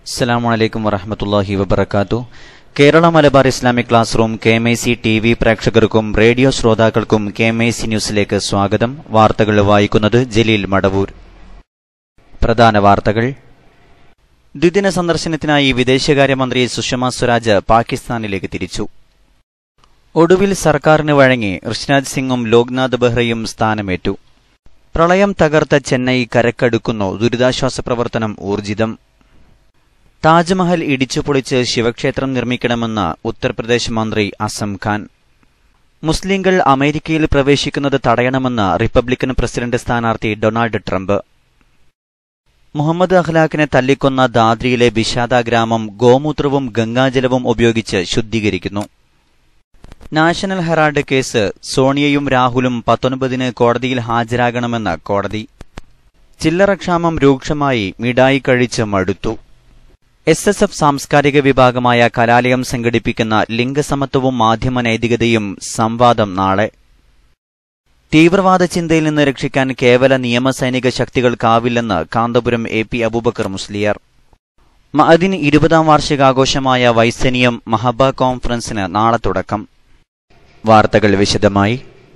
അസ്സലാമു അലൈക്കും വറഹമത്തല്ലാഹി വബർക്കാത്തു Kerala Malabar Islamic class room K M I C T V പ്രേക്ഷകർക്കും റേഡിയോ ശ്രോതാക്കൾക്കും കെ എം ഐ സി ന്യൂസിലേക്ക് സ്വാഗതം വാർത്തകൾ വായിക്കുന്നത് ജലീൽ മടവൂർ പ്രധാന വാർത്തകൾ ദ്വിദിന സന്ദർശനത്തിനായി വിദേശകാര്യമന്ത്രി സുഷമ സ്വരാജ് പാകിസ്ഥാനിലേക്ക് തിരിച്ചു ഒടുവിൽ സർക്കാരിന് വഴങ്ങി ഋഷിരാജ് സിംഗും ലോക്നാഥ് ബെഹ്റയും സ്ഥാനമേറ്റു പ്രളയം തകർത്ത ചെന്നൈ കരക്കടുക്കുന്നു ദുരിതാശ്വാസ പ്രവർത്തനം ഊർജിതം താജ്മഹൽ ഇടിച്ചുപൊളിച്ച് ശിവക്ഷേത്രം നിർമ്മിക്കണമെന്ന് ഉത്തർപ്രദേശ് മന്ത്രി അസം ഖാൻ മുസ്ലിംകൾ അമേരിക്കയിൽ പ്രവേശിക്കുന്നത് തടയണമെന്ന് റിപ്പബ്ലിക്കൻ പ്രസിഡന്റ് സ്ഥാനാർത്ഥി ഡൊണാൾഡ് ട്രംപ് മുഹമ്മദ് അഖ്ലാഖിനെ തല്ലിക്കൊന്ന ദാദ്രിയിലെ ബിഷാദ ഗ്രാമം ഗോമൂത്രവും ഗംഗാജലവും ഉപയോഗിച്ച് ശുദ്ധീകരിക്കുന്നു നാഷണൽ ഹെറാൾഡ് കേസ് സോണിയയും രാഹുലും പത്തൊൻപതിന് കോടതിയിൽ ഹാജരാകണമെന്ന് കോടതി ചില്ലറക്ഷാമം രൂക്ഷമായി മിഠായി കഴിച്ച് മടുത്തു എസ് എസ് എഫ് സാംസ്കാരിക വിഭാഗമായ കലാലയം സംഘടിപ്പിക്കുന്ന ലിംഗസമത്വവും മാധ്യമ നൈതികതയും സംവാദം നാളെ തീവ്രവാദ ചിന്തയിൽ നിന്ന് രക്ഷിക്കാൻ കേവല നിയമസൈനിക ശക്തികൾക്കാവില്ലെന്ന് കാന്തപുരം എ പി അബൂബക്കർ മുസ്ലിയാർ മഅദിൻ ഇരുപതാം വാർഷികാഘോഷമായ വൈസനിയം മഹബ കോൺഫറൻസിന് നാളെ തുടക്കം വാർത്തകൾ വിശദമായി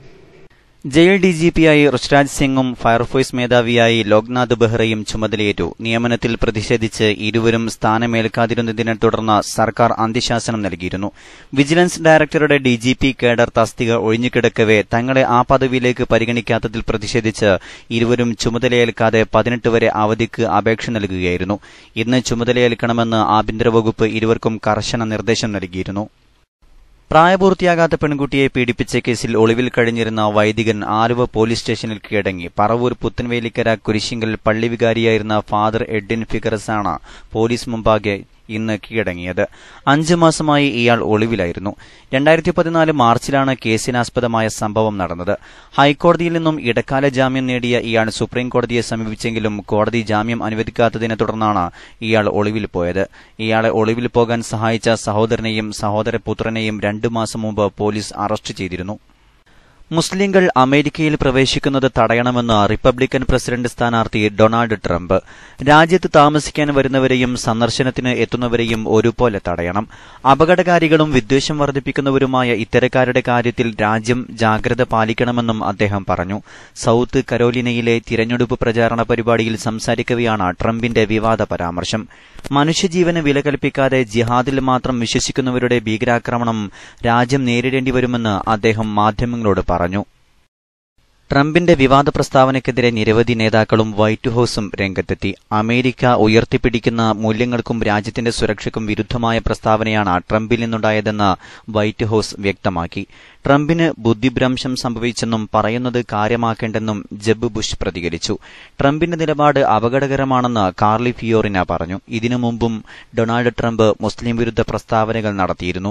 ജയിൽ ഡിജിപിയായി ഋഷിരാജ് സിംഗും ഫയർഫോഴ്സ് മേധാവിയായി ലോക്നാഥ് ബെഹ്റയും ചുമതലയേറ്റു നിയമനത്തിൽ പ്രതിഷേധിച്ച് ഇരുവരും സ്ഥാനമേൽക്കാതിരുന്നതിനെ തുടർന്ന് സർക്കാർ അന്ത്യശാസനം നൽകിയിരുന്നു വിജിലൻസ് ഡയറക്ടറുടെ ഡിജിപി കേഡർ തസ്തിക ഒഴിഞ്ഞുകിടക്കവെ തങ്ങളെ ആ പദവിയിലേക്ക് പരിഗണിക്കാത്തതിൽ പ്രതിഷേധിച്ച് ഇരുവരും ചുമതലയേൽക്കാതെ പതിനെട്ട് വരെ അവധിക്ക് അപേക്ഷ നൽകുകയായിരുന്നു ഇന്ന് ചുമതലയേൽക്കണമെന്ന് ആഭ്യന്തര വകുപ്പ് ഇരുവർക്കും കർശന നിർദ്ദേശം നൽകിയിരുന്നു പ്രായപൂർത്തിയാകാത്ത പെൺകുട്ടിയെ പീഡിപ്പിച്ച കേസിൽ ഒളിവിൽ കഴിഞ്ഞിരുന്ന വൈദികൻ ആലുവ പോലീസ് സ്റ്റേഷനിൽ കീഴടങ്ങി പറവൂർ പുത്തൻവേലിക്കര കുരിശിങ്കൽ പള്ളി വികാരിയായിരുന്ന ഫാദർ എഡ്വിൻ ഫിഗറസാണ് പോലീസ് മുമ്പാകെ ഇന്ന് കീഴടങ്ങിയത് അഞ്ചു മാസമായി ഇയാൾ ഒളിവിലായിരുന്നു രണ്ടായിരത്തി പതിനാല് മാർച്ചിലാണ് കേസിനാസ്പദമായ സംഭവം നടന്നത് ഹൈക്കോടതിയിൽ നിന്നും ഇടക്കാല ജാമ്യം നേടിയ ഇയാൾ സുപ്രീം കോടതിയെ സമീപിച്ചെങ്കിലും കോടതി ജാമ്യം അനുവദിക്കാത്തതിനെ തുടർന്നാണ് ഇയാൾ ഒളിവിൽ പോയത് ഇയാളെ ഒളിവിൽ പോകാൻ സഹായിച്ച സഹോദരനെയും സഹോദരപുത്രനെയും രണ്ടു മാസം മുമ്പ് പോലീസ് അറസ്റ്റ് ചെയ്തിരുന്നു മുസ്ലിംകൾ അമേരിക്കയിൽ പ്രവേശിക്കുന്നത് തടയണമെന്ന് റിപ്പബ്ലിക്കൻ പ്രസിഡന്റ് സ്ഥാനാർത്ഥി ഡൊണാൾഡ് ട്രംപ് രാജ്യത്ത് താമസിക്കാൻ വരുന്നവരെയും സന്ദർശനത്തിന് എത്തുന്നവരെയും ഒരുപോലെ തടയണം അപകടകാരികളും വിദ്വേഷം വർദ്ധിപ്പിക്കുന്നവരുമായ ഇത്തരക്കാരുടെ കാര്യത്തിൽ രാജ്യം ജാഗ്രത പാലിക്കണമെന്നും അദ്ദേഹം പറഞ്ഞു സൌത്ത് കരോലിനയിലെ തിരഞ്ഞെടുപ്പ് പ്രചാരണ പരിപാടിയിൽ സംസാരിക്കവെയാണ് ട്രംപിന്റെ വിവാദ പരാമർശം മനുഷ്യജീവന് വില കൽപ്പിക്കാതെ ജിഹാദിൽ മാത്രം വിശ്വസിക്കുന്നവരുടെ ഭീകരാക്രമണം രാജ്യം നേരിടേണ്ടി വരുമെന്ന് അദ്ദേഹം മാധ്യമങ്ങളോട് പറഞ്ഞു ട്രംപിന്റെ വിവാദ പ്രസ്താവനയ്ക്കെതിരെ നിരവധി നേതാക്കളും വൈറ്റ് ഹൌസും രംഗത്തെത്തി അമേരിക്ക ഉയർത്തിപ്പിടിക്കുന്ന മൂല്യങ്ങൾക്കും രാജ്യത്തിന്റെ സുരക്ഷയ്ക്കും വിരുദ്ധമായ പ്രസ്താവനയാണ് ട്രംപിൽ നിന്നുണ്ടായതെന്ന് വൈറ്റ് ഹൌസ് വ്യക്തമാക്കി ട്രംപിന് ബുദ്ധിഭ്രംശം സംഭവിച്ചെന്നും പറയുന്നത് കാര്യമാക്കേണ്ടെന്നും ജബ് ബുഷ് പ്രതികരിച്ചു ട്രംപിന്റെ നിലപാട് അപകടകരമാണെന്ന് കാർലി ഫിയോറിന പറഞ്ഞു ഇതിനു മുമ്പും ഡൊണാൾഡ് ട്രംപ് മുസ്ലിം വിരുദ്ധ പ്രസ്താവനകൾ നടത്തിയിരുന്നു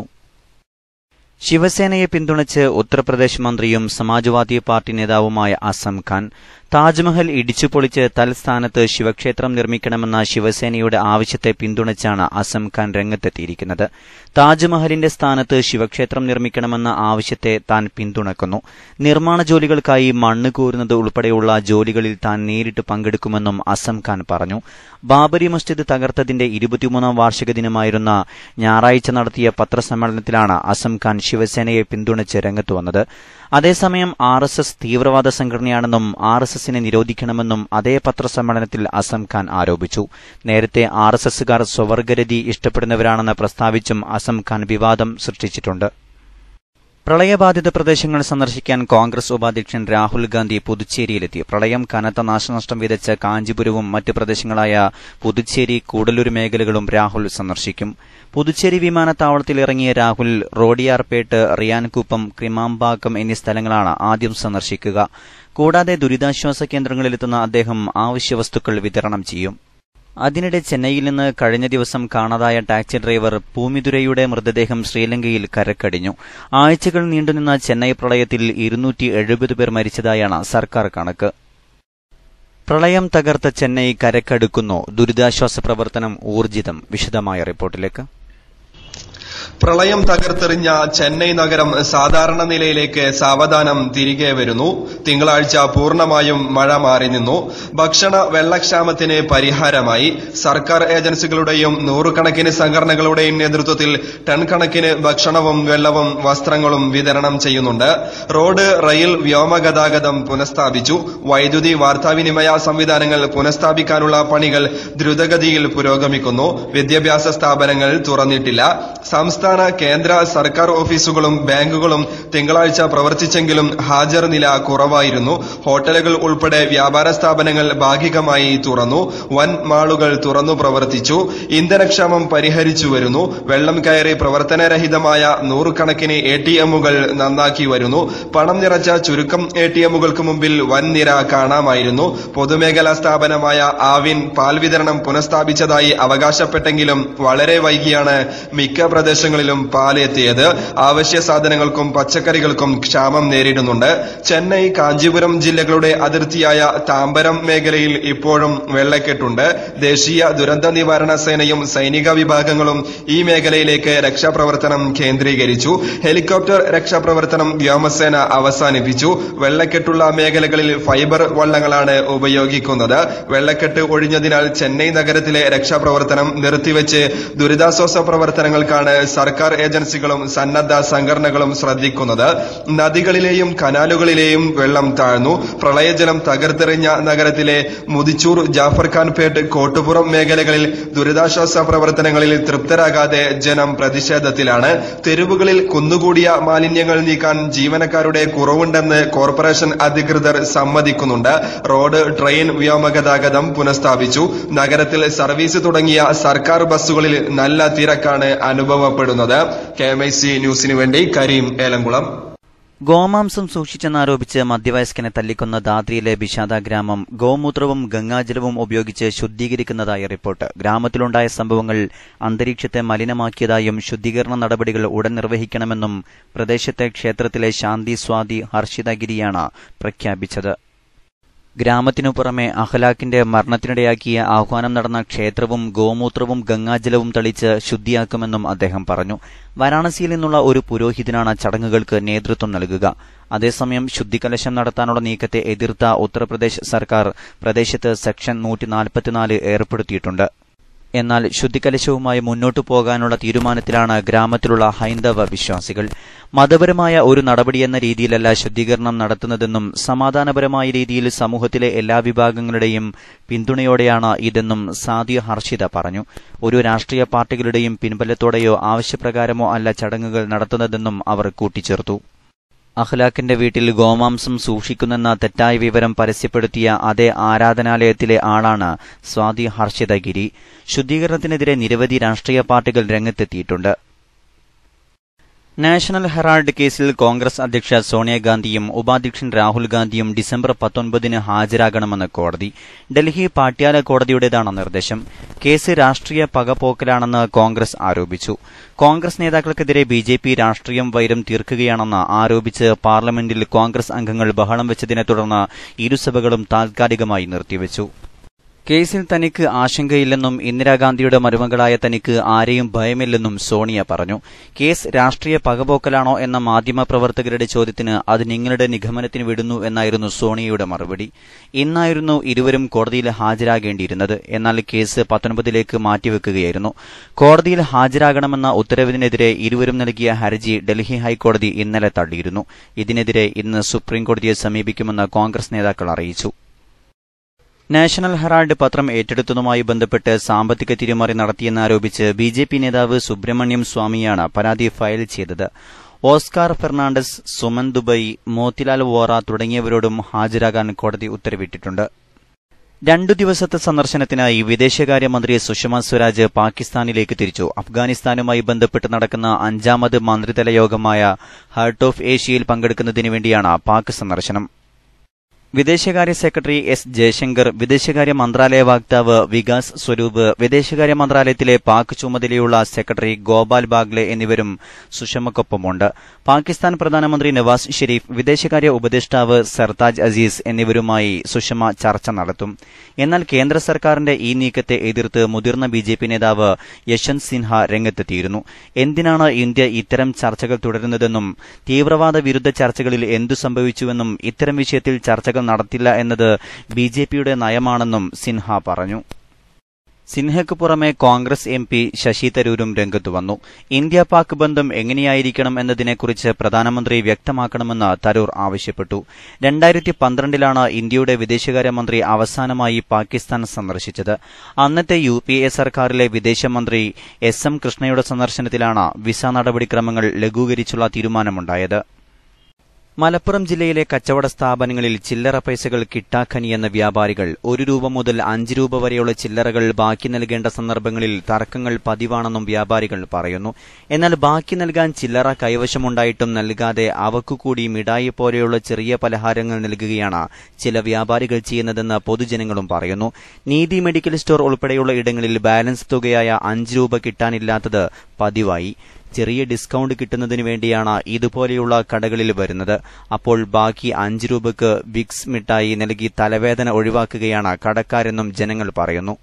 ശിവസേനയെ പിന്തുണച്ച് ഉത്തർപ്രദേശ് മന്ത്രിയും സമാജ്വാദി പാർട്ടി നേതാവുമായ അസം ഖാൻ താജ്മഹൽ ഇടിച്ചുപൊളിച്ച് തൽസ്ഥാനത്ത് ശിവക്ഷേത്രം നിർമ്മിക്കണമെന്ന ശിവസേനയുടെ ആവശ്യത്തെ പിന്തുണച്ചാണ് അസം ഖാൻ രംഗത്തെത്തിയിരിക്കുന്നത് താജ്മഹലിന്റെ സ്ഥാനത്ത് ശിവക്ഷേത്രം നിർമ്മിക്കണമെന്ന ആവശ്യത്തെ താൻ പിന്തുണക്കുന്നു നിർമ്മാണ ജോലികൾക്കായി മണ്ണ് കോരുന്നത് ഉൾപ്പെടെയുള്ള ജോലികളിൽ താൻ നേരിട്ട് പങ്കെടുക്കുമെന്നും അസം ഖാൻ പറഞ്ഞു ബാബരി മസ്ജിദ് തകർത്തതിന്റെ ഇരുപത്തിമൂന്നാം വാർഷിക ദിനമായിരുന്ന ഞായറാഴ്ച നടത്തിയ പത്രസമ്മേളനത്തിലാണ് അസം ഖാൻ ശിവസേനയെ പിന്തുണച്ച് രംഗത്ത് വന്നത് അതേസമയം ആർ എസ് എസ് തീവ്രവാദ സംഘടനയാണെന്നും ആർ എസ് എസിനെ നിരോധിക്കണമെന്നും അതേ പത്രസമ്മേളനത്തിൽ അസം ഖാൻ ആരോപിച്ചു നേരത്തെ ആർ എസ് എസുകാർ സ്വവർഗരതി ഇഷ്ടപ്പെടുന്നവരാണെന്ന് പ്രസ്താവിച്ചും അസം ഖാൻ വിവാദം സൃഷ്ടിച്ചിട്ടുണ്ട് പ്രളയബാധിത പ്രദേശങ്ങൾ സന്ദർശിക്കാൻ കോൺഗ്രസ് ഉപാധ്യക്ഷൻ രാഹുൽ ഗാന്ധി പുതുച്ചേരിയിലെത്തി പ്രളയം കനത്ത നാശനഷ്ടം വിതച്ച കാഞ്ചിപുരവും മറ്റ് പ്രദേശങ്ങളായ പുതുച്ചേരി കൂടലൂർ മേഖലകളും രാഹുൽ സന്ദർശിക്കും പുതുച്ചേരി വിമാനത്താവളത്തിൽ ഇറങ്ങിയ രാഹുൽ റോഡിയാർപേട്ട് റിയാൻകുപ്പം ക്രിമാമ്പാക്കം എന്നീ സ്ഥലങ്ങളാണ് ആദ്യം സന്ദർശിക്കുക കൂടാതെ ദുരിതാശ്വാസ കേന്ദ്രങ്ങളിലെത്തുന്ന അദ്ദേഹം അവശ്യവസ്തുക്കൾ വിതരണം ചെയ്യും അതിനിടെ ചെന്നൈയിൽ നിന്ന് കഴിഞ്ഞ ദിവസം കാണാതായ ടാക്സി ഡ്രൈവർ പൂമിതുരയുടെ മൃതദേഹം ശ്രീലങ്കയിൽ കരക്കടിഞ്ഞു ആഴ്ചകൾ നീണ്ടുനിന്ന ചെന്നൈ പ്രളയത്തിൽ ഇരുന്നൂറ്റി എഴുപത് പേർ മരിച്ചതായാണ് സർക്കാർ കണക്ക് പ്രളയം തകർത്ത ചെന്നൈ കരക്കടുക്കുന്നു ദുരിതാശ്വാസ പ്രവർത്തനം ഊർജിതം വിശദമായ റിപ്പോർട്ടിലേക്ക് പ്രളയം തകർത്തെറിഞ്ഞ ചെന്നൈ നഗരം സാധാരണ നിലയിലേക്ക് സാവധാനം തിരികെ വരുന്നു തിങ്കളാഴ്ച പൂർണ്ണമായും മഴ മാറി നിന്നു ഭക്ഷണ വെള്ളക്ഷാമത്തിന് പരിഹാരമായി സർക്കാർ ഏജൻസികളുടെയും നൂറുകണക്കിന് സംഘടനകളുടെയും നേതൃത്വത്തിൽ ടൺ കണക്കിന് ഭക്ഷണവും വെള്ളവും വസ്ത്രങ്ങളും വിതരണം ചെയ്യുന്നുണ്ട് റോഡ് റെയിൽ വ്യോമഗതാഗതം പുനഃസ്ഥാപിച്ചു വൈദ്യുതി വാർത്താവിനിമയ സംവിധാനങ്ങൾ പുനഃസ്ഥാപിക്കാനുള്ള പണികൾ ദ്രുതഗതിയിൽ പുരോഗമിക്കുന്നു വിദ്യാഭ്യാസ സ്ഥാപനങ്ങൾ തുറന്നിട്ടില്ല സംസ്ഥാന കേന്ദ്ര സർക്കാർ ഓഫീസുകളും ബാങ്കുകളും തിങ്കളാഴ്ച പ്രവർത്തിച്ചെങ്കിലും ഹാജർ നില കുറവായിരുന്നു ഹോട്ടലുകൾ ഉൾപ്പെടെ വ്യാപാര സ്ഥാപനങ്ങൾ ഭാഗികമായി തുറന്നു വൻ മാളുകൾ തുറന്നു പ്രവർത്തിച്ചു ഇന്ധനക്ഷാമം പരിഹരിച്ചു വരുന്നു വെള്ളം കയറി പ്രവർത്തനരഹിതമായ നൂറുകണക്കിന് എ ടി എമ്മുകൾ നന്നാക്കി വരുന്നു പണം നിറച്ച ചുരുക്കം എ ടി എമ്മുകൾക്ക് മുമ്പിൽ വൻ നിര കാണാമായിരുന്നു പൊതുമേഖലാ സ്ഥാപനമായ ആവിൻ പാൽ വിതരണം പുനഃസ്ഥാപിച്ചതായി അവകാശപ്പെട്ടെങ്കിലും വളരെ വൈകിയാണ് മിക്ക പ്രദേശങ്ങളിലും പാൽ എത്തിയത് അവശ്യ സാധനങ്ങൾക്കും പച്ചക്കറികൾക്കും ക്ഷാമം നേരിടുന്നുണ്ട് ചെന്നൈ കാഞ്ചീപുരം ജില്ലകളുടെ അതിർത്തിയായ താമ്പരം മേഖലയിൽ ഇപ്പോഴും വെള്ളക്കെട്ടുണ്ട് ദേശീയ ദുരന്ത നിവാരണ സേനയും സൈനിക വിഭാഗങ്ങളും ഈ മേഖലയിലേക്ക് രക്ഷാപ്രവർത്തനം കേന്ദ്രീകരിച്ചു ഹെലികോപ്റ്റർ രക്ഷാപ്രവർത്തനം വ്യോമസേന അവസാനിപ്പിച്ചു വെള്ളക്കെട്ടുള്ള മേഖലകളിൽ ഫൈബർ വള്ളങ്ങളാണ് ഉപയോഗിക്കുന്നത് വെള്ളക്കെട്ട് ഒഴിഞ്ഞതിനാൽ ചെന്നൈ നഗരത്തിലെ രക്ഷാപ്രവർത്തനം നിർത്തിവെച്ച് ദുരിതാശ്വാസ പ്രവർത്തനങ്ങൾക്കാണ് സർക്കാർ ഏജൻസികളും സന്നദ്ധ സംഘടനകളും ശ്രദ്ധിക്കുന്നത് നദികളിലെയും കനാലുകളിലെയും വെള്ളം താഴ്ന്നു പ്രളയജലം തകർത്തെറിഞ്ഞ നഗരത്തിലെ മുതിച്ചൂർ ജാഫർ ഖാൻപേട്ട് കോട്ടുപുറം മേഖലകളിൽ ദുരിതാശ്വാസ പ്രവർത്തനങ്ങളിൽ തൃപ്തരാകാതെ ജനം പ്രതിഷേധത്തിലാണ് തെരുവുകളിൽ കുന്നുകൂടിയ മാലിന്യങ്ങൾ നീക്കാൻ ജീവനക്കാരുടെ കുറവുണ്ടെന്ന് കോർപ്പറേഷൻ അധികൃതർ സമ്മതിക്കുന്നുണ്ട് റോഡ് ട്രെയിൻ വ്യോമഗതാഗതം പുനഃസ്ഥാപിച്ചു നഗരത്തിൽ സർവീസ് തുടങ്ങിയ സർക്കാർ ബസ്സുകളിൽ നല്ല തിരക്കാണ് അനുഭവപ്പെടുന്നത് കെ എം ഐ സി ന്യൂസിന് വേണ്ടി കരീം ഏലംകുളം ഗോമാംസം സൂക്ഷിച്ചെന്നാരോപിച്ച് മധ്യവയസ്കനെ തല്ലിക്കൊന്ന ദാദ്രിയിലെ ബിഷാദ ഗ്രാമം ഗോമൂത്രവും ഗംഗാജലവും ഉപയോഗിച്ച് ശുദ്ധീകരിക്കുന്നതായി റിപ്പോർട്ട് ഗ്രാമത്തിലുണ്ടായ സംഭവങ്ങൾ അന്തരീക്ഷത്തെ മലിനമാക്കിയതായും ശുദ്ധീകരണ നടപടികൾ ഉടൻ നിർവഹിക്കണമെന്നും പ്രദേശത്തെ ക്ഷേത്രത്തിലെ ശാന്തി സ്വാതി ഹർഷിതഗിരിയാണ് പ്രഖ്യാപിച്ചത് ഗ്രാമത്തിനു പുറമെ അഹ്ലാഖിന്റെ മരണത്തിനിടയാക്കിയ ആഹ്വാനം നടന്ന ക്ഷേത്രവും ഗോമൂത്രവും ഗംഗാജലവും തളിച്ച് ശുദ്ധിയാക്കുമെന്നും അദ്ദേഹം പറഞ്ഞു വാരാണസിയിൽ നിന്നുള്ള ഒരു പുരോഹിതനാണ് ചടങ്ങുകൾക്ക് നേതൃത്വം നൽകുക അതേസമയം ശുദ്ധികലശം നടത്താനുള്ള നീക്കത്തെ എതിർത്ത ഉത്തർപ്രദേശ് സർക്കാർ പ്രദേശത്ത് സെക്ഷൻ നൂറ്റി ഏർപ്പെടുത്തിയിട്ടുണ്ട് എന്നാൽ ശുദ്ധികലശവുമായി മുന്നോട്ടു പോകാനുള്ള തീരുമാനത്തിലാണ് ഗ്രാമത്തിലുള്ള ഹൈന്ദവ വിശ്വാസികൾ മതപരമായ ഒരു നടപടിയെന്ന രീതിയിലല്ല ശുദ്ധീകരണം നടത്തുന്നതെന്നും സമാധാനപരമായ രീതിയിൽ സമൂഹത്തിലെ എല്ലാ വിഭാഗങ്ങളുടെയും പിന്തുണയോടെയാണ് ഇതെന്നും സാദിയ ഹർഷിത പറഞ്ഞു ഒരു രാഷ്ട്രീയ പാർട്ടികളുടെയും പിൻബലത്തോടെയോ ആവശ്യപ്രകാരമോ അല്ല ചടങ്ങുകൾ നടത്തുന്നതെന്നും അവർ കൂട്ടിച്ചേർത്തു അഖ്ലാഖിന്റെ വീട്ടിൽ ഗോമാംസം സൂക്ഷിക്കുന്നെന്ന തെറ്റായ വിവരം പരസ്യപ്പെടുത്തിയ അതേ ആരാധനാലയത്തിലെ ആളാണ് സ്വാതി ഹർഷിതഗിരി ശുദ്ധീകരണത്തിനെതിരെ നിരവധി രാഷ്ട്രീയ പാർട്ടികൾ രംഗത്തെത്തിയിട്ടുണ്ട് നാഷണൽ ഹെറാൾഡ് കേസിൽ കോൺഗ്രസ് അധ്യക്ഷ സോണിയാഗാന്ധിയും ഉപാധ്യക്ഷൻ രാഹുൽ ഗാന്ധിയും ഡിസംബർ പത്തൊൻപതിന് ഹാജരാകണമെന്ന് കോടതി ഡൽഹി പാട്യാല കോടതിയുടേതാണ് നിർദ്ദേശം കേസ് രാഷ്ട്രീയ പകപോക്കലാണെന്ന് കോൺഗ്രസ് ആരോപിച്ചു കോൺഗ്രസ് നേതാക്കൾക്കെതിരെ ബി ജെ പി രാഷ്ട്രീയം വൈരം തീർക്കുകയാണെന്ന് ആരോപിച്ച് പാർലമെന്റിൽ കോൺഗ്രസ് അംഗങ്ങൾ ബഹളം വെച്ചതിനെ തുടർന്ന് ഇരുസഭകളും താൽക്കാലികമായി നിർത്തിവച്ചു കേസിൽ തനിക്ക് ആശങ്കയില്ലെന്നും ഇന്ദിരാഗാന്ധിയുടെ മരുമകളായ തനിക്ക് ആരെയും ഭയമില്ലെന്നും സോണിയ പറഞ്ഞു കേസ് രാഷ്ട്രീയ പകപോക്കലാണോ എന്ന മാധ്യമപ്രവർത്തകരുടെ ചോദ്യത്തിന് അത് നിങ്ങളുടെ നിഗമനത്തിന് വിടുന്നു എന്നായിരുന്നു സോണിയയുടെ മറുപടി ഇന്നായിരുന്നു ഇരുവരും കോടതിയിൽ ഹാജരാകേണ്ടിയിരുന്നത് എന്നാൽ കേസ് പത്തൊൻപതിലേക്ക് മാറ്റിവെക്കുകയായിരുന്നു കോടതിയിൽ ഹാജരാകണമെന്ന ഉത്തരവിനെതിരെ ഇരുവരും നൽകിയ ഹർജി ഡൽഹി ഹൈക്കോടതി ഇന്നലെ തള്ളിയിരുന്നു ഇതിനെതിരെ ഇന്ന് സുപ്രീംകോടതിയെ സമീപിക്കുമെന്ന് കോൺഗ്രസ് നേതാക്കൾ അറിയിച്ചു നാഷണൽ ഹെറാൾഡ് പത്രം ഏറ്റെടുത്തതുമായി ബന്ധപ്പെട്ട് സാമ്പത്തിക തിരിമറി നടത്തിയെന്നാരോപിച്ച് ബി ജെ പി നേതാവ് സുബ്രഹ്മണ്യം സ്വാമിയാണ് പരാതി ഫയൽ ചെയ്തത് ഓസ്കാർ ഫെർണാണ്ടസ് സുമൻ ദുബൈ മോത്തിലാൽ വോറ തുടങ്ങിയവരോടും ഹാജരാകാൻ കോടതി ഉത്തരവിട്ടിട്ടുണ്ട് രണ്ടു ദിവസത്തെ സന്ദർശനത്തിനായി വിദേശകാര്യമന്ത്രി സുഷമ സ്വരാജ് പാകിസ്ഥാനിലേക്ക് തിരിച്ചു അഫ്ഗാനിസ്ഥാനുമായി ബന്ധപ്പെട്ട് നടക്കുന്ന അഞ്ചാമത് മന്ത്രിതല യോഗമായ ഹാർട്ട് ഓഫ് ഏഷ്യയിൽ പങ്കെടുക്കുന്നതിന് വേണ്ടിയാണ് പാക് സന്ദർശനം വിദേശകാര്യ സെക്രട്ടറി എസ് ജയശങ്കർ വിദേശകാര്യ മന്ത്രാലയ വക്താവ് വികാസ് സ്വരൂപ് വിദേശകാര്യ മന്ത്രാലയത്തിലെ പാക് ചുമതലയുള്ള സെക്രട്ടറി ഗോപാൽ ബാഗ്ലെ എന്നിവരും സുഷമക്കൊപ്പമുണ്ട് പാകിസ്ഥാൻ പ്രധാനമന്ത്രി നവാസ് ഷെരീഫ് വിദേശകാര്യ ഉപദേഷ്ടാവ് സർതാജ് അസീസ് എന്നിവരുമായി സുഷമ ചർച്ച നടത്തും എന്നാൽ കേന്ദ്ര സർക്കാരിന്റെ ഈ നീക്കത്തെ എതിർത്ത് മുതിർന്ന ബി ജെ പി നേതാവ് യശ്വന്ത് സിൻഹ രംഗത്തെത്തിയിരുന്നു എന്തിനാണ് ഇന്ത്യ ഇത്തരം ചർച്ചകൾ തുടരുന്നതെന്നും തീവ്രവാദ വിരുദ്ധ ചർച്ചകളിൽ എന്തു സംഭവിച്ചുവെന്നും ഇത്തരം വിഷയത്തിൽ ചർച്ചകൾ നടത്തില്ല എന്നത് ബി ജെ പിയുടെ നയമാണെന്നും സിൻഹ പറഞ്ഞു സിൻഹയ്ക്ക് പുറമെ കോൺഗ്രസ് എം പി ശശി തരൂരും രംഗത്തു വന്നു ഇന്ത്യ പാക് ബന്ധം എങ്ങനെയായിരിക്കണം എന്നതിനെക്കുറിച്ച് പ്രധാനമന്ത്രി വ്യക്തമാക്കണമെന്ന് തരൂർ ആവശ്യപ്പെട്ടു രണ്ടായിരത്തി പന്ത്രണ്ടിലാണ് ഇന്ത്യയുടെ വിദേശകാര്യമന്ത്രി അവസാനമായി പാകിസ്ഥാൻ സന്ദർശിച്ചത് അന്നത്തെ യു പി എ സർക്കാരിലെ വിദേശമന്ത്രി എസ് എം കൃഷ്ണയുടെ സന്ദർശനത്തിലാണ് വിസ നടപടിക്രമങ്ങൾ ലഘൂകരിച്ചുള്ള തീരുമാനമുണ്ടായത് മലപ്പുറം ജില്ലയിലെ കച്ചവട സ്ഥാപനങ്ങളിൽ ചില്ലറ പൈസകൾ കിട്ടാക്കനിയെന്ന വ്യാപാരികൾ ഒരു രൂപ മുതൽ അഞ്ച് രൂപ വരെയുള്ള ചില്ലറകൾ ബാക്കി നൽകേണ്ട സന്ദർഭങ്ങളിൽ തർക്കങ്ങൾ പതിവാണെന്നും വ്യാപാരികൾ പറയുന്നു എന്നാൽ ബാക്കി നൽകാൻ ചില്ലറ കൈവശമുണ്ടായിട്ടും നൽകാതെ അവക്കുകൂടി മിഠായി പോലെയുള്ള ചെറിയ പലഹാരങ്ങൾ നൽകുകയാണ് ചില വ്യാപാരികൾ ചെയ്യുന്നതെന്ന് പൊതുജനങ്ങളും പറയുന്നു നീതി മെഡിക്കൽ സ്റ്റോർ ഉൾപ്പെടെയുള്ള ഇടങ്ങളിൽ ബാലൻസ് തുകയായ അഞ്ച് രൂപ കിട്ടാനില്ലാത്തത് പതിവായി ചെറിയ ഡിസ്കൗണ്ട് കിട്ടുന്നതിന് വേണ്ടിയാണ് ഇതുപോലെയുള്ള കടകളിൽ വരുന്നത് അപ്പോൾ ബാക്കി അഞ്ച് രൂപയ്ക്ക് വിക്സ് മിഠായി നൽകി തലവേദന ഒഴിവാക്കുകയാണ് കടക്കാരെന്നും ജനങ്ങൾ പറയുന്നു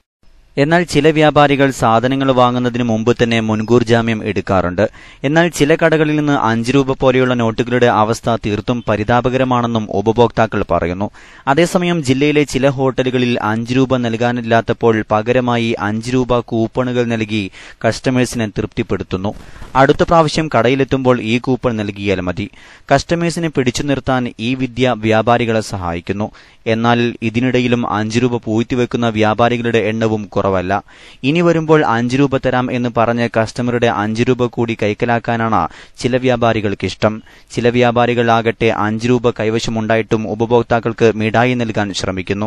എന്നാൽ ചില വ്യാപാരികൾ സാധനങ്ങൾ വാങ്ങുന്നതിന് മുമ്പ് തന്നെ മുൻകൂർ ജാമ്യം എടുക്കാറുണ്ട് എന്നാൽ ചില കടകളിൽ നിന്ന് അഞ്ച് രൂപ പോലെയുള്ള നോട്ടുകളുടെ അവസ്ഥ തീർത്തും പരിതാപകരമാണെന്നും ഉപഭോക്താക്കൾ പറയുന്നു അതേസമയം ജില്ലയിലെ ചില ഹോട്ടലുകളിൽ അഞ്ച് രൂപ നൽകാനില്ലാത്തപ്പോൾ പകരമായി അഞ്ച് രൂപ കൂപ്പണുകൾ നൽകി കസ്റ്റമേഴ്സിനെ തൃപ്തിപ്പെടുത്തുന്നു അടുത്ത പ്രാവശ്യം കടയിലെത്തുമ്പോൾ ഈ കൂപ്പൺ നൽകിയാൽ മതി കസ്റ്റമേഴ്സിനെ പിടിച്ചു നിർത്താൻ ഈ വിദ്യ വ്യാപാരികളെ സഹായിക്കുന്നു എന്നാൽ ഇതിനിടയിലും അഞ്ച് രൂപ പൂഴ്ത്തിവെക്കുന്ന വ്യാപാരികളുടെ എണ്ണവും കുറവല്ല ഇനി വരുമ്പോൾ അഞ്ച് രൂപ തരാം എന്ന് പറഞ്ഞ് കസ്റ്റമറുടെ അഞ്ച് രൂപ കൂടി കൈക്കലാക്കാനാണ് ചില വ്യാപാരികൾക്കിഷ്ടം ചില വ്യാപാരികളാകട്ടെ അഞ്ച് രൂപ കൈവശമുണ്ടായിട്ടും ഉപഭോക്താക്കൾക്ക് മിഠായി നൽകാൻ ശ്രമിക്കുന്നു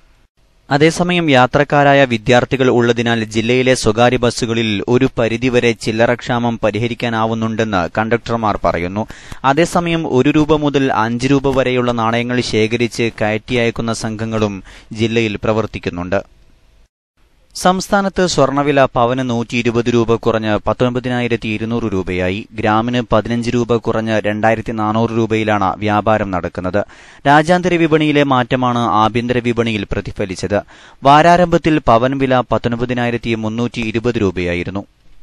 അതേസമയം യാത്രക്കാരായ വിദ്യാർത്ഥികൾ ഉള്ളതിനാൽ ജില്ലയിലെ സ്വകാര്യ ബസ്സുകളിൽ ഒരു പരിധിവരെ ചില്ലറക്ഷാമം പരിഹരിക്കാനാവുന്നുണ്ടെന്ന് കണ്ടക്ടർമാർ പറയുന്നു അതേസമയം ഒരു രൂപ മുതൽ അഞ്ച് രൂപ വരെയുള്ള നാണയങ്ങൾ ശേഖരിച്ച് കയറ്റി അയക്കുന്ന സംഘങ്ങളും ജില്ലയിൽ പ്രവർത്തിക്കുന്നുണ്ട് സംസ്ഥാനത്ത് സ്വർണ്ണവില പവന് നൂറ്റി ഇരുപത് രൂപ കുറഞ്ഞ് പത്തൊൻപതിനായിരത്തി ഇരുന്നൂറ് രൂപയായി ഗ്രാമിന് പതിനഞ്ച് രൂപ കുറഞ്ഞ് രണ്ടായിരത്തി നാനൂറ് രൂപയിലാണ് വ്യാപാരം നടക്കുന്നത് രാജ്യാന്തര വിപണിയിലെ മാറ്റമാണ് ആഭ്യന്തര വിപണിയിൽ പ്രതിഫലിച്ചത് വാരാരംഭത്തിൽ പവൻ വില പത്തൊൻപതിനായിരത്തി മുന്നൂറ്റി ഇരുപത് രൂപയായിരുന്നു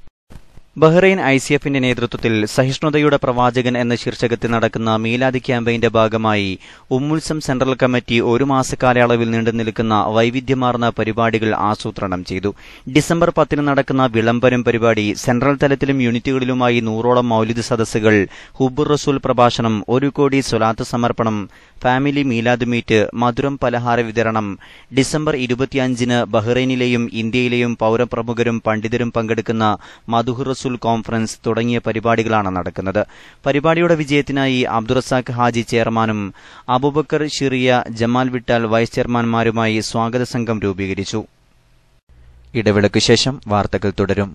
ബഹ്റൈൻ ഐ സി എഫിന്റെ നേതൃത്വത്തിൽ സഹിഷ്ണുതയുടെ പ്രവാചകൻ എന്ന ശീർഷകത്തിൽ നടക്കുന്ന മീലാദി ക്യാമ്പയിന്റെ ഭാഗമായി ഉമ്മുത്സം സെൻട്രൽ കമ്മിറ്റി ഒരു മാസ കാലയളവിൽ നീണ്ടു നിൽക്കുന്ന വൈവിധ്യമാർന്ന പരിപാടികൾ ആസൂത്രണം ചെയ്തു ഡിസംബർ പത്തിന് നടക്കുന്ന വിളംബരം പരിപാടി സെൻട്രൽ തലത്തിലും യൂണിറ്റുകളിലുമായി നൂറോളം മൌലിദ് സദസ്സുകൾ ഹുബുർ റസൂൽ പ്രഭാഷണം ഒരു കോടി സ്വലാത്ത് സമർപ്പണം ഫാമിലി മീലാദ് മീറ്റ് മധുരം പലഹാര വിതരണം ഡിസംബർ ഇരുപത്തിയഞ്ചിന് ബഹ്റൈനിലെയും ഇന്ത്യയിലെയും പൌരപ്രമുഖരും പണ്ഡിതരും പങ്കെടുക്കുന്ന മധുഹ് റസൂൽ കോൺഫറൻസ് തുടങ്ങിയ പരിപാടികളാണ് നടക്കുന്നത് പരിപാടിയുടെ വിജയത്തിനായി അബ്ദുറസാഖ് ഹാജി ചെയർമാനും അബുബക്കർ ഷിറിയ ജമാൽ വിട്ടാൽ വൈസ് ചെയർമാൻമാരുമായി സ്വാഗത സംഘം രൂപീകരിച്ചു ഇടവേളയ്ക്ക് ശേഷം വാർത്തകൾ തുടരും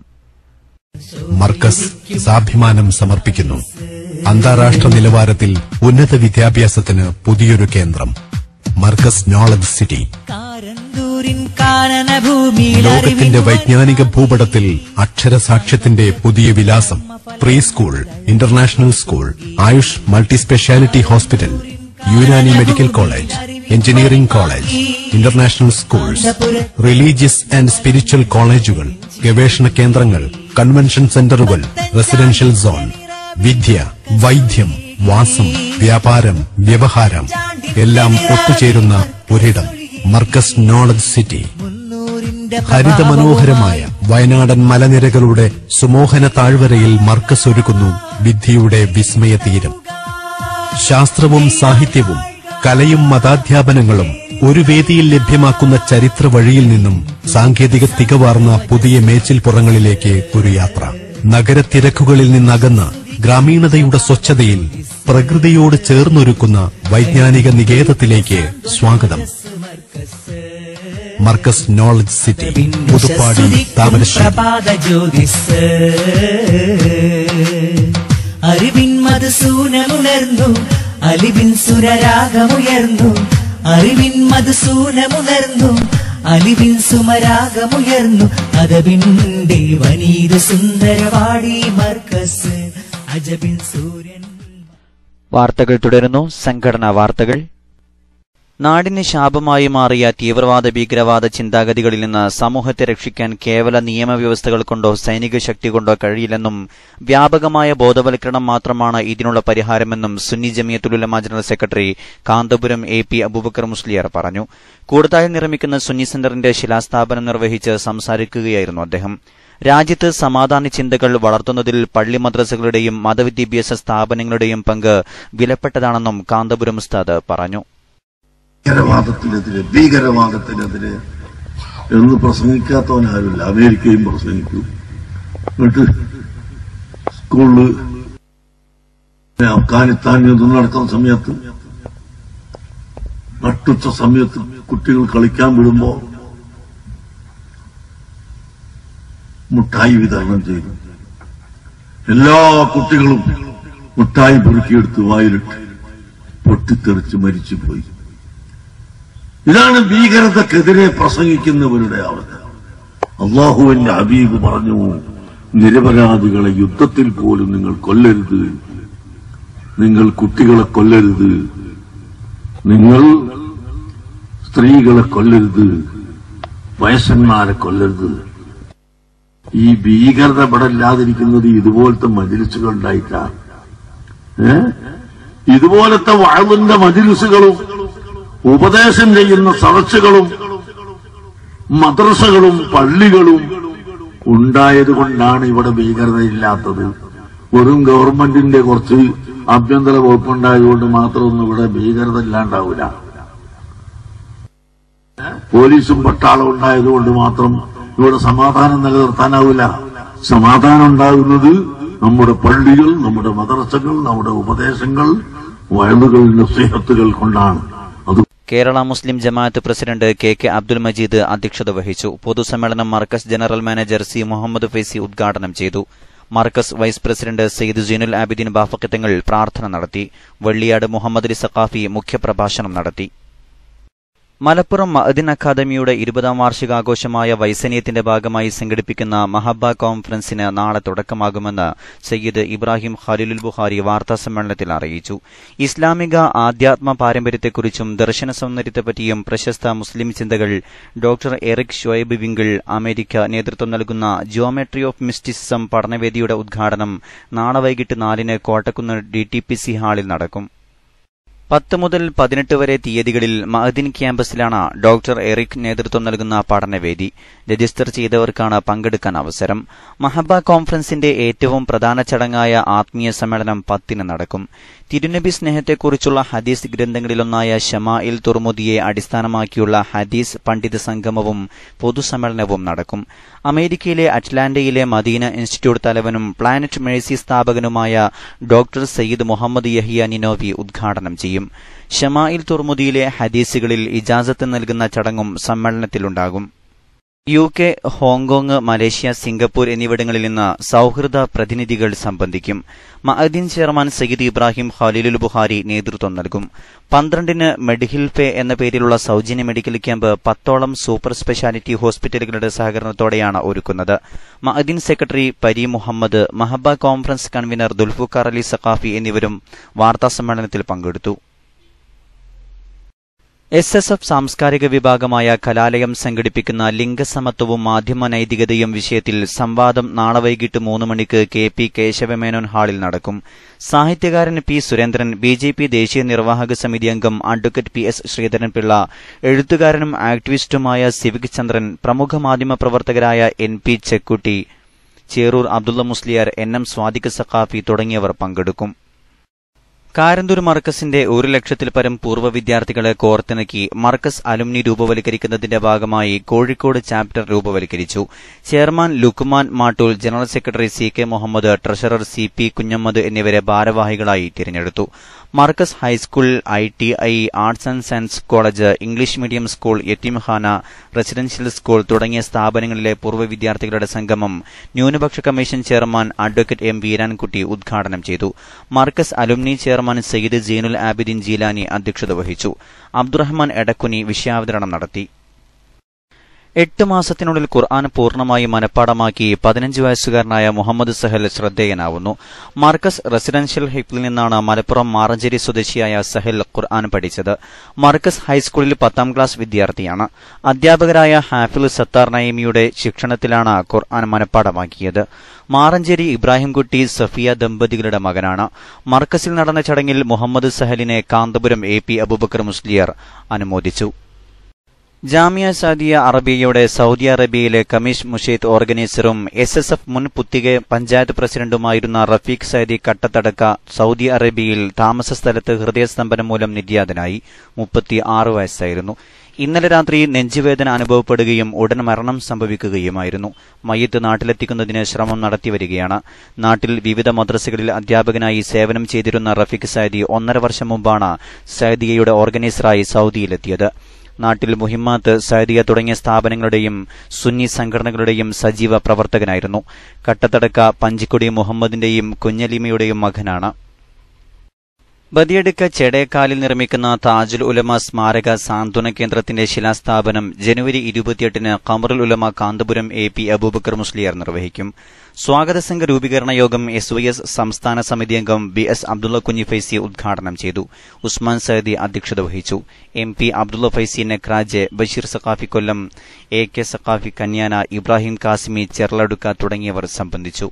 മർക്കസ് സാഭിമാനം സമർപ്പിക്കുന്നു അന്താരാഷ്ട്ര നിലവാരത്തിൽ ഉന്നത വിദ്യാഭ്യാസത്തിന് പുതിയൊരു കേന്ദ്രം മർക്കസ് നോളജ് സിറ്റി കാരന്തൂരിൻ കാനനഭൂമിയിൽ ലോകത്തിന്റെ വൈജ്ഞാനിക ഭൂപടത്തിൽ അക്ഷരസാക്ഷ്യത്തിന്റെ പുതിയ വിലാസം pre school international school Ayush multi speciality hospital Unani medical college engineering college international schools religious and spiritual കോളേജുകൾ ഗവേഷണ കേന്ദ്രങ്ങൾ കൺവെൻഷൻ സെന്ററുകൾ റെസിഡൻഷ്യൽ സോൺ വിദ്യ വൈദ്യം വാസം വ്യാപാരം വ്യവഹാരം എല്ലാം ഒത്തുചേരുന്ന ഒരിടം മർക്കസ് നോളജ് സിറ്റി മുന്നൂറിന്റെ ഹരിതമനോഹരമായ വയനാടൻ മലനിരകളുടെ സുമോഹന താഴ്വരയിൽ മർക്കസ് ഒരുക്കുന്നു വിദ്യയുടെ വിസ്മയ തീരം ശാസ്ത്രവും സാഹിത്യവും കലയും മതാധ്യാപനങ്ങളും ഒരു വേദിയിൽ ലഭ്യമാക്കുന്ന ചരിത്ര വഴിയിൽ നിന്നും സാങ്കേതിക തികവാർന്ന പുതിയ മേച്ചിൽപ്പുറങ്ങളിലേക്ക് ഒരു യാത്ര നഗരത്തിരക്കുകളിൽ നിന്നകന്ന് ഗ്രാമീണതയുടെ സ്വച്ഛതയിൽ പ്രകൃതിയോട് ചേർന്നൊരുക്കുന്ന വൈജ്ഞാനിക നികേതത്തിലേക്ക് സ്വാഗതം മർക്കസ് നോളജ് സിറ്റി പുതുപ്പാടി താമരശ്ശേരി പ്രഭാത ജ്യോതിസ് അറിവിൻ മധുസൂനമുണർന്നു അലിവിൻ സുരരാഗമുയർന്നു അറിവിൻ മധുസൂനമുണർന്നു അലിവിൻ സുമരാഗമുയർന്നു അതവിന്റെ വനീത സുന്ദരവാടി മർക്കസ് അജബിൻ സൂര്യൻ വാർത്തകൾ തുടരുന്നു സംഘടനാ വാർത്തകൾ നാടിന് ശാപമായി മാറിയ തീവ്രവാദ ഭീകരവാദ ചിന്താഗതികളിൽ നിന്ന് സമൂഹത്തെ രക്ഷിക്കാൻ കേവല നിയമവ്യവസ്ഥകൾ കൊണ്ടോ സൈനിക ശക്തി കൊണ്ടോ കഴിയില്ലെന്നും വ്യാപകമായ ബോധവൽക്കരണം മാത്രമാണ് ഇതിനുള്ള പരിഹാരമെന്നും Sunni Jamiyyathul Ulama general secretary Kanthapuram A P Abubakar Musliyar പറഞ്ഞു കൂടുതലായി നിർമ്മിക്കുന്ന സുന്നി സെന്ററിന്റെ ശിലാസ്ഥാപനം നിർവഹിച്ച് സംസാരിക്കുകയായിരുന്നു അദ്ദേഹം രാജ്യത്ത് സമാധാന ചിന്തകൾ വളർത്തുന്നതിൽ പള്ളി മദ്രസകളുടെയും മതവിദ്യാഭ്യാസ സ്ഥാപനങ്ങളുടെയും പങ്ക് വിലപ്പെട്ടതാണെന്നും കാന്തപുരം ഉസ്താദ് പറഞ്ഞു ഭീകരവാദത്തിനെതിരെ ഭീകരവാദത്തിനെതിരെ എന്ന് പ്രസംഗിക്കാത്തവനാരുമില്ല അമേരിക്കയും പ്രസംഗിക്കും എന്നിട്ട് സ്കൂളില് അഫ്ഗാനിസ്ഥാൻ യുദ്ധം നടക്കുന്ന സമയത്ത് നട്ടുച്ച സമയത്ത് കുട്ടികൾ കളിക്കാൻ വിടുമ്പോ മുട്ടായി വിതരണം ചെയ്തു എല്ലാ കുട്ടികളും മുട്ടായി പൊറുക്കിയെടുത്ത് വായിലിട്ട് പൊട്ടിത്തെറിച്ച് മരിച്ചുപോയി ഇതാണ് ഭീകരതക്കെതിരെ പ്രസംഗിക്കുന്നവരുടെ അവസ്ഥ അള്ളാഹുവിന്റെ ഹബീബ് പറഞ്ഞു നിരപരാധികളെ യുദ്ധത്തിൽ പോലും നിങ്ങൾ കൊല്ലരുത് നിങ്ങൾ കുട്ടികളെ കൊല്ലരുത് നിങ്ങൾ സ്ത്രീകളെ കൊല്ലരുത് വയസ്സന്മാരെ കൊല്ലരുത് ഈ ഭീകരത ഇവിടെ ഇല്ലാതിരിക്കുന്നത് ഇതുപോലത്തെ മജിലിസുകൾ ഉണ്ടായിട്ടാ ഏ ഇതുപോലത്തെ വാഴുവിന്റെ മജിലിസുകളും ഉപദേശം ചെയ്യുന്ന സദസ്സുകളും മദ്രസകളും പള്ളികളും ഉണ്ടായത് കൊണ്ടാണ് ഇവിടെ ഭീകരത ഇല്ലാത്തത് വെറും ഗവൺമെന്റിന്റെ കുറച്ച് ആഭ്യന്തര വകുപ്പുണ്ടായതുകൊണ്ട് മാത്രമൊന്നും ഇവിടെ ഭീകരത ഇല്ലാണ്ടാവില്ല പോലീസും പട്ടാളം ഉണ്ടായതുകൊണ്ട് മാത്രം ഇവിടെ സമാധാനം നിലനിർത്താനാവില്ല സമാധാനം ഉണ്ടാകുന്നത് നമ്മുടെ പള്ളികൾ നമ്മുടെ മദ്രസകൾ നമ്മുടെ ഉപദേശങ്ങൾ വയലുകൾ നസീഹത്തുകൾ കൊണ്ടാണ് അത് Kerala Muslim Jamaat president K K Abdul Majeed അധ്യക്ഷത വഹിച്ചു പൊതുസമ്മേളനം Markaz general manager C Muhammad Faizy ഉദ്ഘാടനം ചെയ്തു മർക്കസ് വൈസ് പ്രസിഡന്റ് സയ്യിദ് സീനുൽ ആബിദീൻ ബാഫക്കത്തങ്ങൾ പ്രാർത്ഥന നടത്തി വെള്ളിയാട് മുഹമ്മദ് അലി സഖാഫി മുഖ്യപ്രഭാഷണം നടത്തി മലപ്പുറം മഅദിൻ അക്കാദമിയുടെ ഇരുപതാം വാർഷികാഘോഷമായ വൈസനീയത്തിന്റെ ഭാഗമായി സംഘടിപ്പിക്കുന്ന മഹബ കോൺഫറൻസിന് നാളെ തുടക്കമാകുമെന്ന് സയ്യിദ് ഇബ്രാഹിം ഖലീലുൽ ബുഖാരി വാർത്താസമ്മേളനത്തിൽ അറിയിച്ചു ഇസ്ലാമിക ആധ്യാത്മ പാരമ്പര്യത്തെക്കുറിച്ചും ദർശന സൗന്ദര്യത്തെപ്പറ്റിയും പ്രശസ്ത മുസ്ലിം ചിന്തകൾ doctor Eric Shoaib Winkel America നേതൃത്വം നൽകുന്ന ജിയോമെട്രി ഓഫ് മിസ്റ്റിസിസം പഠനവേദിയുടെ ഉദ്ഘാടനം നാളെ വൈകിട്ട് നാലിന് Kottakkunnu D T P C ഹാളിൽ നടക്കും പത്ത് മുതൽ പതിനെട്ട് വരെ തീയതികളിൽ മഅദിൻ ക്യാമ്പസിലാണ് ഡോക്ടർ എറിക് നേതൃത്വം നൽകുന്ന പഠനവേദി രജിസ്റ്റർ ചെയ്തവർക്കാണ് പങ്കെടുക്കാൻ അവസരം മഹബ കോൺഫറൻസിന്റെ ഏറ്റവും പ്രധാന ചടങ്ങായ ആത്മീയ സമ്മേളനം പത്തിന് നടക്കും തിരുനബി സ്നേഹത്തെക്കുറിച്ചുള്ള ഹദീസ് ഗ്രന്ഥങ്ങളിലൊന്നായ ഷമാഇൽ തുർമുദിയെ അടിസ്ഥാനമാക്കിയുള്ള ഹദീസ് പണ്ഡിത സംഗമവും പൊതുസമ്മേളനവും നടക്കും അമേരിക്കയിലെ അറ്റ്ലാന്റയിലെ മദീന ഇൻസ്റ്റിറ്റ്യൂട്ട് തലവനും പ്ലാനറ്റ് മേഴ്സി സ്ഥാപകനുമായ doctor Sayyid Muhammad Yahya Ninowy ഉദ്ഘാടനം ചെയ്യും ഷമായിൽ തുർമുദിയിലെ ഹദീസുകളിൽ ഇജാസത്ത് നൽകുന്ന ചടങ്ങും സമ്മേളനത്തിലുണ്ടാകും U K Hong Kong Malaysia Singapore എന്നിവിടങ്ങളിൽ നിന്ന് സൌഹൃദ പ്രതിനിധികൾ സംബന്ധിക്കും മഅദീൻ ചെയർമാൻ സയ്യിദ് ഇബ്രാഹിം ഖലീലുൽ ബുഹാരി നേതൃത്വം നൽകും പന്ത്രണ്ടിന് മെഡിഹിൽ പേ എന്ന പേരിലുള്ള സൌജന്യ മെഡിക്കൽ ക്യാമ്പ് പത്തോളം സൂപ്പർ സ്പെഷ്യാലിറ്റി ഹോസ്പിറ്റലുകളുടെ സഹകരണത്തോടെയാണ് ഒരുക്കുന്നത് Madin secretary Pari Muhammad Mahabba conference convener Dulfuqar Ali Saqafi എന്നിവരും വാർത്താസമ്മേളനത്തിൽ പങ്കെടുത്തു എസ് എസ് എഫ് സാംസ്കാരിക വിഭാഗമായ കലാലയം സംഘടിപ്പിക്കുന്ന ലിംഗസമത്വവും മാധ്യമ നൈതികതയും വിഷയത്തിൽ സംവാദം നാളെ വൈകിട്ട് മൂന്ന് മണിക്ക് കെ പി കേശവമേനോൻ ഹാളിൽ നടക്കും സാഹിത്യകാരൻ P Surendran B J P ദേശീയ നിർവാഹക സമിതി അംഗം അഡ്വക്കേറ്റ് പി എസ് ശ്രീധരൻപിള്ള എഴുത്തുകാരനും ആക്ടിവിസ്റ്റുമായ സിവിക് ചന്ദ്രൻ പ്രമുഖ മാധ്യമ പ്രവർത്തകരായ N P Chekkutty Cherur Abdulla Musliyar N M Swadiq Saqafi തുടങ്ങിയവർ പങ്കെടുക്കും കാരന്തൂർ മർക്കസിന്റെ ഒരു ലക്ഷത്തിൽ പരം പൂർവ്വ വിദ്യാർത്ഥികളെ കോർത്തിണക്കി മർക്കസ് അലുമിനി രൂപവൽക്കരിക്കുന്നതിന്റെ ഭാഗമായി കോഴിക്കോട് ചാപ്റ്റർ രൂപവൽക്കരിച്ചു chairman Lukman Mattul general secretary C K Muhammad treasurer C P Kunhammad എന്നിവരെ ഭാരവാഹികളായി തിരഞ്ഞെടുത്തു Markaz high school I T I arts and science college English medium school യത്തീംഖാന റെസിഡൻഷ്യൽ സ്കൂൾ തുടങ്ങിയ സ്ഥാപനങ്ങളിലെ പൂർവ്വ വിദ്യാർത്ഥികളുടെ സംഗമം ന്യൂനപക്ഷ commission chairman advocate M Veerankutty ഉദ്ഘാടനം ചെയ്തു മാർക്കസ് അലുമിനി ചെയർമാൻ സയ്യിദ് ജീനുൽ ആബിദിൻ ജീലാനി അധ്യക്ഷത വഹിച്ചു അബ്ദുറഹ്മാൻ എടക്കുനി വിഷയാവതരണം നടത്തി എട്ട് മാസത്തിനുള്ളിൽ ഖുർആൻ പൂർണ്ണമായി മനഃപ്പാടമാക്കി പതിനഞ്ച് വയസ്സുകാരനായ മുഹമ്മദ് സഹൽ ശ്രദ്ധേയനാവുന്നു മാർക്കസ് റെസിഡൻഷ്യൽ ഹിപ്പിൽ നിന്നാണ് മലപ്പുറം മാറഞ്ചേരി സ്വദേശിയായ സഹൽ ഖുർആൻ പഠിച്ചത് മാർക്കസ് ഹൈസ്കൂളിൽ പത്താം ക്ലാസ് വിദ്യാർത്ഥിയാണ് അധ്യാപകരായ ഹാഫിൽ സത്താർ നയിമിയുടെ ശിക്ഷണത്തിലാണ് ഖുർആൻ മനഃപ്പാടമാക്കിയത് മാറഞ്ചേരി ഇബ്രാഹിംകുട്ടി സഫിയ ദമ്പതികളുടെ മകനാണ് മർക്കസിൽ നടന്ന ചടങ്ങിൽ മുഹമ്മദ് സഹലിനെ കാന്തപുരം എ പി അബൂബക്കർ മുസ്ലിയർ അനുമോദിച്ചു ജാമിയ സാദിയ അറബിയയുടെ സൗദി അറേബ്യയിലെ കമീഷ് മുഷീദ് ഓർഗനൈസറും എസ് എസ് എഫ് മുൻ പുത്തിക പഞ്ചായത്ത് പ്രസിഡന്റുമായിരുന്ന റഫീഖ് സൈദി കട്ടത്തടക്ക സൗദി അറേബ്യയിൽ താമസ സ്ഥലത്ത് ഹൃദയസ്തംഭനം മൂലം നിര്യാതനായി മുപ്പത്തി ആറ് വയസ്സായിരുന്നു ഇന്നലെ രാത്രി നെഞ്ചുവേദന അനുഭവപ്പെടുകയും ഉടൻ മരണം സംഭവിക്കുകയുമായിരുന്നു മയ്യത്ത് നാട്ടിലെത്തിക്കുന്നതിന് ശ്രമം നടത്തിവരികയാണ് നാട്ടിൽ വിവിധ മദ്രസകളിൽ അധ്യാപകനായി സേവനം ചെയ്തിരുന്ന റഫീഖ് സൈദി ഒന്നര വർഷം മുമ്പാണ് സൈദിയയുടെ ഓർഗനൈസറായി സൗദിയിലെത്തിയത് നാട്ടിൽ മുഹിമ്മാത്ത് സൈദിയ തുടങ്ങിയ സ്ഥാപനങ്ങളുടെയും സുന്നി സംഘടനകളുടെയും സജീവ പ്രവർത്തകനായിരുന്നു കട്ടത്തടക്ക പഞ്ചിക്കൊടി മുഹമ്മദിന്റെയും കുഞ്ഞലിമയുടെയും മകനാണ് ബദിയടുക്ക ചെടേക്കാലിൽ നിർമ്മിക്കുന്ന താജുൽ ഉലമ സ്മാരക സാന്ത്വന കേന്ദ്രത്തിന്റെ ശിലാസ്ഥാപനം ജനുവരി ഇരുപത്തിയെട്ടിന് കമറുൽ ഉലമ കാന്തപുരം എ പി അബൂബക്കർ മുസ്ലിയാർ നിർവഹിക്കും സ്വാഗത സംഘ രൂപീകരണ യോഗം എസ് വൈ എസ് സംസ്ഥാന സമിതി അംഗം ബി എസ് അബ്ദുള്ള കുഞ്ഞി ഫൈസി ഉദ്ഘാടനം ചെയ്തു ഉസ്മാൻ സയദി അധ്യക്ഷത വഹിച്ചു M P Abdulla Faizi Nekraj Basheer Saqafi Kollam A K Saqafi Kanyana Ibrahim Qasimi Cherladukka തുടങ്ങിയവർ സംബന്ധിച്ചു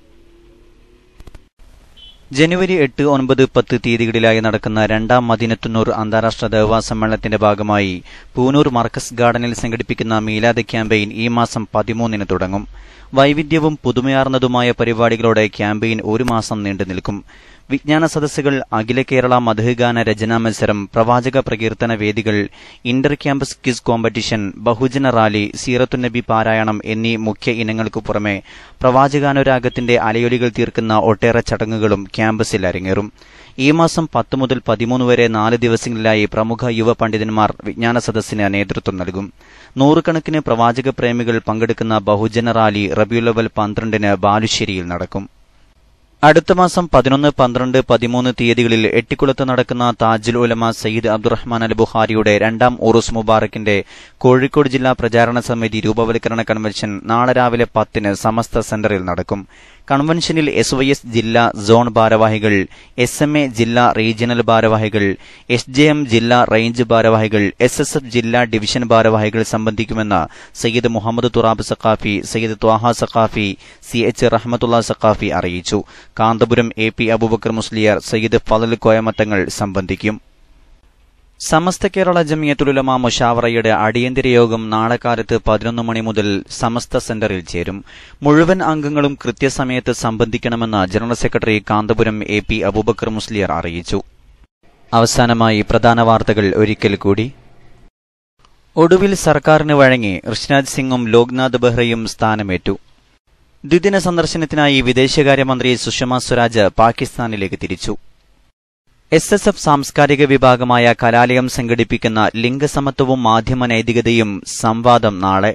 ജനുവരി എട്ട് ഒൻപത് പത്ത് തീയതികളിലായി നടക്കുന്ന രണ്ടാം മദീനത്തുന്നൂർ അന്താരാഷ്ട്ര ദേവാ സമ്മേളനത്തിന്റെ ഭാഗമായി പൂനൂർ മർക്കസ് ഗാർഡനിൽ സംഘടിപ്പിക്കുന്ന മീലാദ് ക്യാമ്പയിൻ ഈ മാസം പതിമൂന്നിന് തുടങ്ങും വൈവിധ്യവും പുതുമയാർന്നതുമായ പരിപാടികളോടെ ക്യാമ്പയിൻ ഒരു മാസം നീണ്ടുനിൽക്കും വിജ്ഞാന സദസ്സുകൾ അഖില കേരള മധുഗാന രചനാ മത്സരം പ്രവാചക പ്രകീർത്തന വേദികൾ ഇന്റർ ക്യാമ്പസ് ക്വിസ് കോമ്പറ്റീഷൻ ബഹുജന റാലി സീറത്തുനബി പാരായണം എന്നീ മുഖ്യ ഇനങ്ങൾക്കു പുറമെ പ്രവാചകാനുരാഗത്തിന്റെ അലയൊലികൾ തീർക്കുന്ന ഒട്ടേറെ ചടങ്ങുകളും ക്യാമ്പസിൽ അരങ്ങേറും ഈ മാസം പത്ത് മുതൽ പതിമൂന്ന് വരെ നാല് ദിവസങ്ങളിലായി പ്രമുഖ യുവ പണ്ഡിതന്മാർ വിജ്ഞാന സദസ്സിന് നേതൃത്വം നൽകും നൂറുകണക്കിന് പ്രവാചക പ്രേമികൾ പങ്കെടുക്കുന്ന ബഹുജന റാലി റബിയുലവൽ പന്ത്രണ്ടിന് ബാലുശ്ശേരിയിൽ നടക്കും അടുത്ത മാസം പതിനൊന്ന് പന്ത്രണ്ട് പതിമൂന്ന് തീയതികളിൽ എട്ടിക്കുളത്ത് നടക്കുന്ന താജുൽ ഉലമ സയ്യിദ് അബ്ദുറഹ്മാൻ അൽ ബുഖാരിയുടെ രണ്ടാം ഉറൂസ് മുബാറക്കിന്റെ കോഴിക്കോട് ജില്ലാ പ്രചാരണ സമിതി രൂപവൽക്കരണ കൺവെൻഷൻ നാളെ രാവിലെ പത്തിന് സമസ്ത സെന്ററിൽ നടക്കും കൺവെൻഷനിൽ എസ് വൈ എസ് ജില്ലാ സോൺ ഭാരവാഹികൾ എസ് എം എ ജില്ലാ റീജിയണൽ ഭാരവാഹികൾ എസ് ജെ എം ജില്ലാ റേഞ്ച് ഭാരവാഹികൾ എസ് എസ് എഫ് ജില്ലാ ഡിവിഷൻ ഭാരവാഹികൾ സംബന്ധിക്കുമെന്ന് സയ്യിദ് മുഹമ്മദ് തുറാബ് സഖാഫി സയ്യിദ് ത്വാഹ സഖാഫി സി എച്ച് റഹ്മത്തുള്ള സഖാഫി അറിയിച്ചു കാന്തപുരം എ പി അബൂബക്കർ മുസ്ലിയാർ സയ്യിദ് ഫലൽ കോയമത്തങ്ങൾ സംബന്ധിക്കും സമസ്ത കേരള ജമിയത്തുലുലമ മുഷാവറയുടെ അടിയന്തര യോഗം നാളെ കാലത്ത് പതിനൊന്ന് മണി മുതൽ സമസ്ത സെന്ററിൽ ചേരും മുഴുവൻ അംഗങ്ങളും കൃത്യസമയത്ത് സംബന്ധിക്കണമെന്ന് general secretary Kanthapuram A P Abubakar Musliyar അറിയിച്ചു അവസാനമായി പ്രധാന വാർത്തകൾ ഒരിക്കൽ കൂടി ഒടുവിൽ സർക്കാരിന് വഴങ്ങി ഋഷിരാജ് സിംഗും ലോക്നാഥ് ബെഹ്റയും സ്ഥാനമേറ്റു ദ്വിദിന സന്ദർശനത്തിനായി വിദേശകാര്യമന്ത്രി സുഷമ സ്വരാജ് പാകിസ്ഥാനിലേക്ക് തിരിച്ചു എസ് എസ് എഫ് സാംസ്കാരിക വിഭാഗമായ കലാലയം സംഘടിപ്പിക്കുന്ന ലിംഗസമത്വവും മാധ്യമ നൈതികതയും സംവാദം നാളെ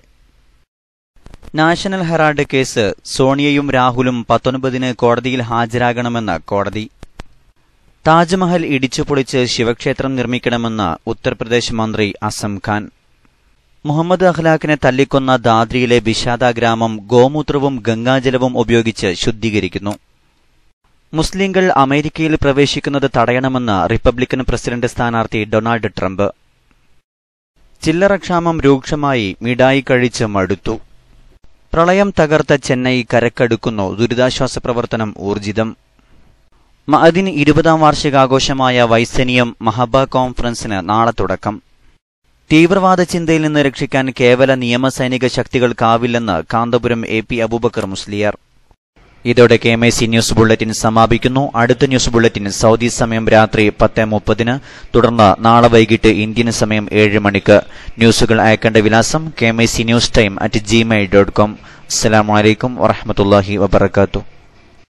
നാഷണൽ ഹെറാൾഡ് കേസ് സോണിയയും രാഹുലും പത്തൊൻപതിന് കോടതിയിൽ ഹാജരാകണമെന്ന് കോടതി താജ്മഹൽ ഇടിച്ചുപൊളിച്ച് ശിവക്ഷേത്രം നിർമ്മിക്കണമെന്ന് ഉത്തർപ്രദേശ് മന്ത്രി അസം ഖാൻ മുഹമ്മദ് അഖ്ലാഖിനെ തല്ലിക്കൊന്ന ദാദ്രിയിലെ ബിഷാദ ഗ്രാമം ഗോമൂത്രവും ഗംഗാജലവും ഉപയോഗിച്ച് ശുദ്ധീകരിക്കുന്നു മുസ്ലിംകൾ അമേരിക്കയിൽ പ്രവേശിക്കുന്നത് തടയണമെന്ന് റിപ്പബ്ലിക്കൻ പ്രസിഡന്റ് സ്ഥാനാർത്ഥി ഡൊണാൾഡ് ട്രംപ് ചില്ലറക്ഷാമം രൂക്ഷമായി മിഠായി കഴിച്ച് മടുത്തു പ്രളയം തകർത്ത ചെന്നൈ കരക്കടുക്കുന്നു ദുരിതാശ്വാസ പ്രവർത്തനം ഊർജിതം മഅദിൻ ഇരുപതാം വാർഷികാഘോഷമായ വൈസനിയം മഹബ കോൺഫറൻസിന് നാളെ തുടക്കം തീവ്രവാദ ചിന്തയിൽ നിന്ന് രക്ഷിക്കാൻ കേവല നിയമസൈനിക ശക്തികൾക്കാവില്ലെന്ന് കാന്തപുരം എ പി അബൂബക്കർ മുസ്ലിയാർ ഇതോടെ K M I C news bulletin സമാപിക്കുന്നു അടുത്ത ന്യൂസ് ബുള്ളറ്റിൻ സൗദി സമയം രാത്രി പത്ത് മുപ്പതിന് തുടർന്ന് നാളെ വൈകിട്ട് ഇന്ത്യൻ സമയം ഏഴ് മണിക്ക് ന്യൂസുകൾ അയക്കേണ്ട വിലാസം K M I C news time at gmail dot com അസ്സലാമലൈക്കും വറഹമത്തല്ലാഹി വബർക്കാത്തു